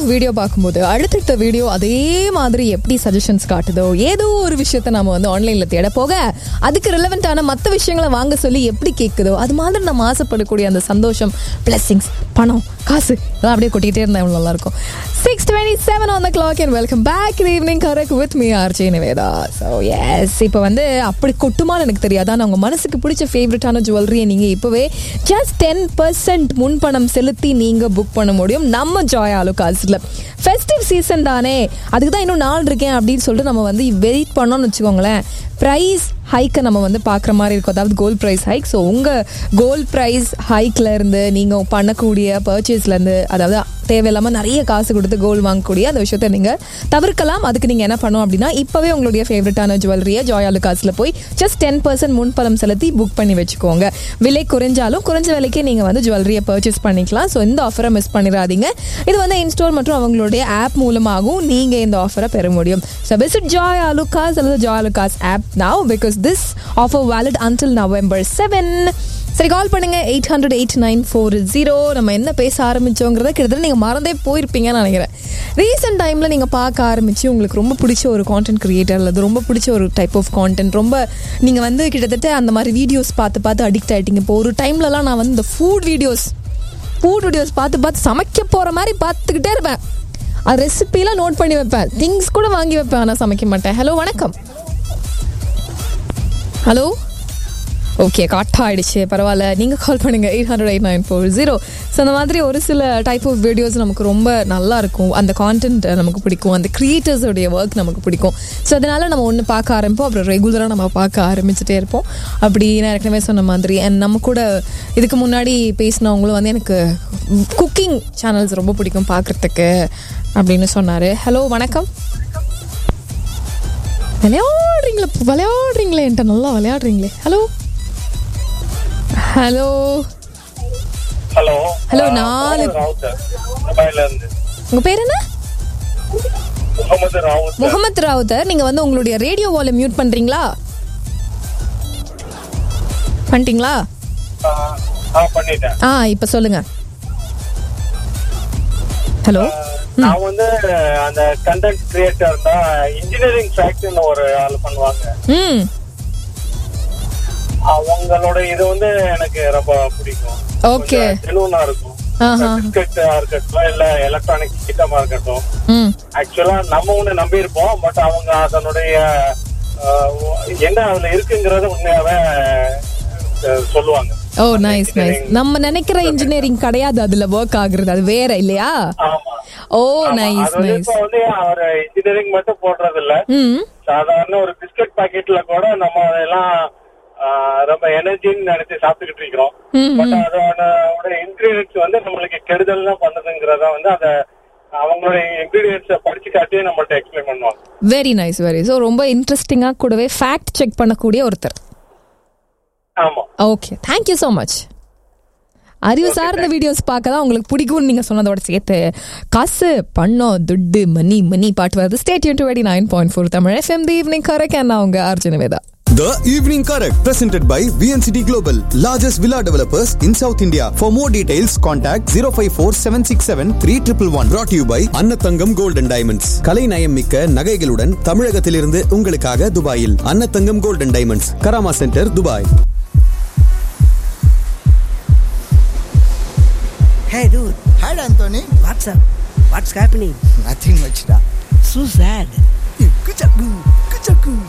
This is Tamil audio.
வீடியோ பார்க்கும்போது அடுத்தடுத்த வீடியோ அதே மாதிரி எப்படி சஜஷன்ஸ் காட்டுதோ ஏதோ ஒரு விஷயத்த நம்ம வந்து ஆன்லைன்ல தேட போக அதுக்கு ரிலவெண்டான மற்ற விஷயங்களை வாங்க சொல்லி எப்படி கேட்குதோ அது மாதிரி நம்ம ஆசைப்படக்கூடிய அந்த சந்தோஷம் பிளெஸிங்ஸ் பணம் காசு இதெல்லாம் அப்படியே கொட்டிக்கிட்டே இருந்தா எவ்வளவு நல்லா இருக்கும் six twenty seven on the clock and welcome back evening correct with me RJ Nivedha so yes இப்போ வந்து அப்படி கொட்டுமான்னு எனக்கு தெரியாது ஆனால் உங்கள் மனசுக்கு பிடிச்ச ஃபேவரட்டான ஜுவல்லரியை நீங்கள் இப்போவே ஜஸ்ட் டென் பர்சன்ட் முன்பணம் செலுத்தி நீங்கள் புக் பண்ண முடியும் நம்ம ஜாய் ஆலுகாஸில் ஃபெஸ்டிவ் சீசன் தானே அதுக்கு தான் இன்னும் நாள் இருக்கேன் அப்படின்னு சொல்லிட்டு நம்ம வந்து வெயிட் பண்ணோம்னு வச்சுக்கோங்களேன் ப்ரைஸ் ஹைக்கை நம்ம வந்து பார்க்குற மாதிரி இருக்கும் அதாவது கோல்ட் ப்ரைஸ் ஹைக் ஸோ உங்கள் கோல்ட் ப்ரைஸ் ஹைக்கில் இருந்து நீங்கள் பண்ணக்கூடிய பர்ச்சேஸ்லேருந்து அதாவது தேவையில்லாமல் நிறைய காசு கொடுத்து கோல்டு வாங்கக்கூடிய அந்த விஷயத்தை நீங்கள் தவிர்க்கலாம் அதுக்கு நீங்கள் என்ன பண்ணணும் அப்படின்னா இப்போவே உங்களுடைய ஃபேவரட்டான ஜுவல்லரியை ஜாயாலு காசில் போய் ஜஸ்ட் டென் பர்சன்ட் முன்பணம் செலுத்தி புக் பண்ணி வச்சுக்கோங்க விலை குறைஞ்சாலும் குறைஞ்ச விலைக்கே நீங்கள் வந்து ஜுவல்லரியை பர்ச்சேஸ் பண்ணிக்கலாம் ஸோ இந்த ஆஃபரை மிஸ் பண்ணிடாதீங்க இது வந்து இன்ஸ்டோர் மற்றும் அவங்களுடைய ஆப் மூலமாகவும் நீங்கள் இந்த ஆஃபரை பெற முடியும் ஸோ விசிட் ஜாய் அலுகாஸ் அல்லது Joy Alukkas app now because this offer valid until November seven சரி கால் பண்ணுங்க eight hundred eight nine four zero நம்ம என்ன பேச ஆரம்பிச்சோங்கிறத கிட்டத்தட்ட நீங்கள் மறந்தே போயிருப்பீங்கன்னு நினைக்கிறேன் ரீசெண்ட் டைமில் நீங்கள் பார்க்க ஆரம்பிச்சு உங்களுக்கு ரொம்ப பிடிச்ச ஒரு கான்டென்ட் கிரியேட்டர் அல்லது ரொம்ப பிடிச்ச ஒரு டைப் ஆஃப் கான்டென்ட் ரொம்ப நீங்கள் வந்து கிட்டத்தட்ட அந்த மாதிரி வீடியோஸ் பார்த்து பார்த்து அடிக்ட் ஆகிட்டீங்க இப்போ ஒரு டைம்லலாம் நான் வந்து இந்த ஃபுட் வீடியோஸ் ஃபுட் வீடியோஸ் பார்த்து பார்த்து சமைக்க போகிற மாதிரி பார்த்துக்கிட்டே இருப்பேன் அது ரெசிபிலாம் நோட் பண்ணி வைப்பேன் திங்ஸ் கூட வாங்கி வைப்பேன் ஆனால் சமைக்க மாட்டேன் ஹலோ வணக்கம் ஹலோ ஓகே கட் ஆயிடுச்சு பரவாயில்ல நீங்கள் கால் பண்ணுங்கள் eight hundred eight nine four zero so அந்த மாதிரி ஒரு சில டைப் ஆஃப் வீடியோஸ் நமக்கு ரொம்ப நல்லா இருக்கும் அந்த கான்டென்ட் நமக்கு பிடிக்கும் அந்த கிரியேட்டர்ஸோடைய ஒர்க் நமக்கு பிடிக்கும் ஸோ அதனால் நம்ம ஒன்று பார்க்க ஆரம்பிப்போம் அப்புறம் ரெகுலராக நம்ம பார்க்க ஆரம்பிச்சுட்டே இருப்போம் அப்படி நான் ஏற்கனவே சொன்ன மாதிரி அண்ட் நம்ம கூட இதுக்கு முன்னாடி பேசினவங்களும் வந்து எனக்கு குக்கிங் சேனல்ஸ் ரொம்ப பிடிக்கும் பார்க்குறதுக்கு அப்படின்னு சொன்னார் ஹலோ வணக்கம் விளையாடுறீங்களே விளையாடுறீங்களே என்கிட்ட நல்லா விளையாடுறீங்களே ஹலோ ஹலோ ஹலோ Hello, நாலு- ராவுத்தர் துபாயில இருந்து உங்க பேர் என்ன முகமது ராவுத்தர் முகமது ராவுத்தர் நீங்க வந்து உங்களுடைய ரேடியோ வால்யூ மியூட் பண்றீங்களா பண்ணிட்டீங்களா ஆ, ஆ பண்ணிட்டேன் ஆ இப்ப சொல்லுங்க ஹலோ நான் வந்து அந்த கண்டென்ட் கிரியேட்டர் தான் இன்ஜினியரிங் ஃபேக்ட்ரின்னு ஒரு ஆள் பண்ணுவாங்க ம் அவங்களோட இது வந்து எனக்கு ரொம்ப பிடிக்கும் ஓகே ஜெனூனா இருக்கும் ஆஹா. பிஸ்கட்டா இருக்கட்டும் இல்ல எலக்ட்ரானிக் ஐட்டமா இருக்கட்டும் ம் ஆக்சுவலா நம்ம ஒண்ணு நம்பி இருப்போம் பட் அவங்க அதனுடைய ஆஹ், என்ன அதுல இருக்குங்கிறத உண்மையாவே ஆஹ், சொல்லுவாங்க ஓ நைஸ் நைஸ் நம்ம நினைக்கிற இன்ஜினியரிங் கிடையாது அதுல ஒர்க் ஆகுறது அது வேற இல்லையா ஆமா ஓ ஆமா, நைஸ் அது வந்து நைஸ் இப்ப வந்து அவர் இன்ஜினியரிங் மட்டும் போடுறது இல்ல ம் சாதாரண ஒரு பிஸ்கட் பாக்கெட்ல கூட நம்ம அதெல்லாம் ஆஹ், ரொம்ப எனர்ஜின்னு நினைச்சு சாப்பிட்டுக்கிட்டு இருக்கிறோம் ம், பட் அதோட இன்கிரீடியன்ஸ் வந்து நம்மளுக்கு கெடுதல் தான் பண்ணுதுங்கிறத வந்து அத அவங்களுடைய இன்கிரீடியன்ஸை படிச்சு காட்டியே நம்மள்ட்ட எக்ஸ்பிளைன் பண்ணுவாங்க வெரி நைஸ் வெரி ஸோ ரொம்ப இன்ட்ரெஸ்டிங்காக கூடவே ஃபேக்ட் செக் பண்ணக்கூடிய ஒருத்தர் ஆமா ஓகே தேங்க்யூ ஸோ மச் அறிவு சார்ந்த வீடியோஸ் பார்க்க தான் உங்களுக்கு பிடிக்கும்னு நீங்க சொன்னதோட சேர்த்து காசு பணம் துட்டு மணி மணி பாட்டு வருது state twenty nine point four Tamil FM the evening correct நான் உங்க Arjuna Veda The Evening Correct, presented by VNCT Global, largest villa developers in South India. For more details, contact 054 767 3111. Brought to you by அன்னத்தங்கம் Gold and Diamonds. கலை நயம் மிக்க நகைகளுடன் தமிழகத்திலிருந்து உங்களுக்காக துபாயில் Annathangam Gold and Diamonds, Karama centre Dubai Hey dude, Hi, Anthony. what's up? What's happening? Nothing much, da. So sad. Kuchaku, kuchaku.